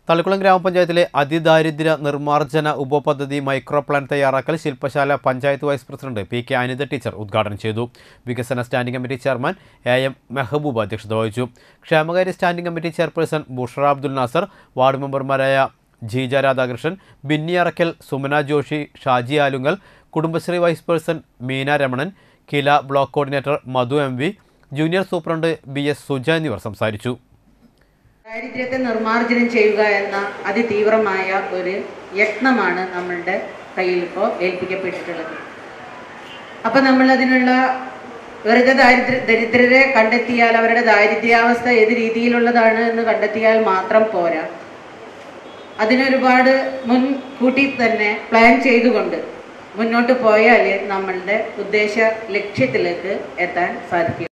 തളിക്കുളം ഗ്രാമപഞ്ചായത്തിലെ അതിദാരിദ്ര്യ നിർമ്മാർജ്ജന ഉപപദ്ധതി micro plan തയ്യാറാക്കൽ ശില്പശാല panchayat vice president P K Anitha teacher ഉദ്ഘാടനം ചെയ്തു വികസന standing committee chairman A M Mehboob അധ്യക്ഷത വഹിച്ചു ക്ഷേമകാര്യ standing committee chairperson Bushara Abdul Nasar ward മെമ്പർമാരായ Jeeja Radhakrishnan Binny Arakkal Sumana Joshi Shaji Aalungal Kudumbashree vice person Meena Ramanan Kila block coordinator Madhu M V junior superintendent B S Suja എന്നിവർ സംസാരിച്ചു ദാരിദ്ര്യത്തെ നിർമ്മാർജ്ജനം ചെയ്യുക എന്ന അതിതീവ്രമായ ഒരു യത്നമാണ് നമ്മളുടെ കയ്യിൽ ഇപ്പോൾ ഏൽപ്പിക്കപ്പെട്ടിട്ടുള്ളത് അപ്പം നമ്മൾ അതിനുള്ള വെറുതെ ദാരിദ്ര്യ ദരിദ്രരെ കണ്ടെത്തിയാൽ അവരുടെ ദാരിദ്ര്യാവസ്ഥ ഏത് രീതിയിലുള്ളതാണ് എന്ന് കണ്ടെത്തിയാൽ മാത്രം പോരാ അതിനൊരുപാട് മുൻകൂട്ടി തന്നെ പ്ലാൻ ചെയ്തുകൊണ്ട് മുന്നോട്ട് പോയാൽ നമ്മളുടെ ഉദ്ദേശ ലക്ഷ്യത്തിലേക്ക് എത്താൻ സാധിക്കും